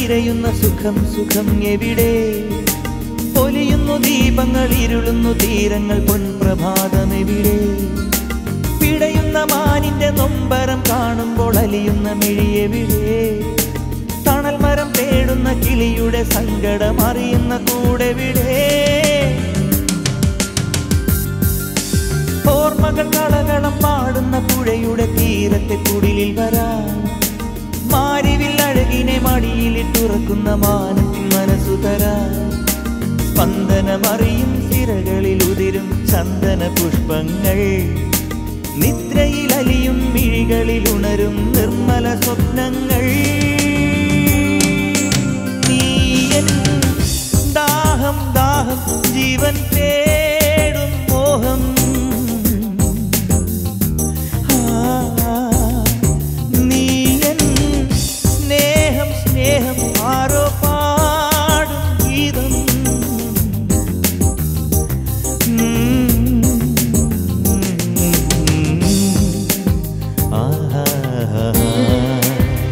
തിരയുന്ന സുഖം സുഖം എവിടെ പൊലിയുന്നു ദീപങ്ങൾ ഇരുളുന്നു തീരങ്ങൾ പൊൻപ്രഭാതം എവിടെ പിടയുന്ന മാനിന്റെ നൊമ്പരം കാണുമ്പോൾ അലിയുന്ന മിഴിയെവിടെ തണൽ മരം തേടുന്ന കിളിയുടെ സങ്കടം അറിയുന്ന കൂടെവിടെ ഓർമ്മകൾ കളകളം പാടുന്ന പുഴയുടെ തീരത്തെ കുടിലിൽ വരാൻ മാരിവിൽ അഴകിനെ മടിയിലിട്ടുറക്കുന്ന മാനത്തിൻ മനസ്സു തരാൻ സ്പന്ദനമറിയും സിരകളിൽ ഉതിരും ചന്ദന പുഷ്പങ്ങൾ നിദ്രയിൽ അലിയും മിഴികളിൽ ഉണരും നിർമ്മല സ്വപ്നങ്ങൾ നീയൻ ദാഹം ദാഹം ജീവൻ തേടും മോഹം ആ, നീയൻ സ്നേഹം സ്നേഹം ആരോ പാടും ഗീതം ആഹാ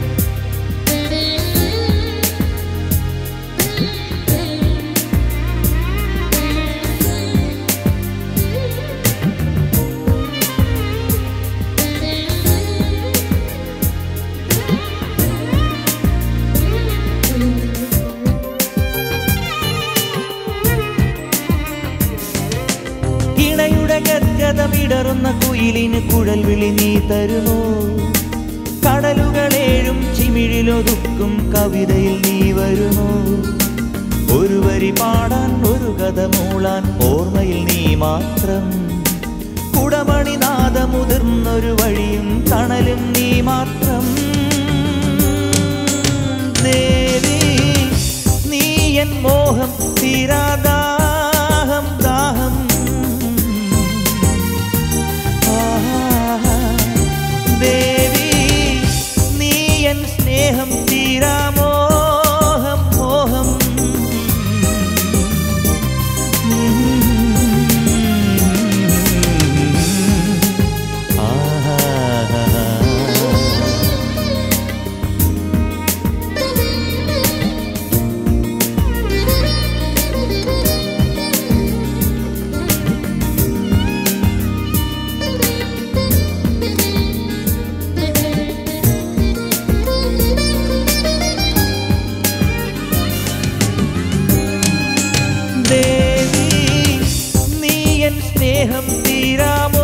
ഇണയുടെ ഗദ്ഗതമിടറുന്ന കുയിലിന് കുഴൽ വിളി നീ തരുമോ കടലുകളേഴും ചിമിഴിലൊതുക്കും കവിതയിൽ നീ വരുമോ ഒരു വരി പാടാൻ ഒരു കഥ മൂളാൻ ഓർമ്മയിൽ നീ മാത്രം കുടമണി നാദമുതിർന്നൊരു വഴിയും തണലും നീ മാത്രം ദേവി നീ എൻ മോഹം തീരാദാഹം ദാഹം ആഹാ. ദേവി നീ എൻ സ്നേഹം തീരാമോഹം മോഹം ആഹാ ദേവി നീ എൻ സ്നേഹം തീരാമോ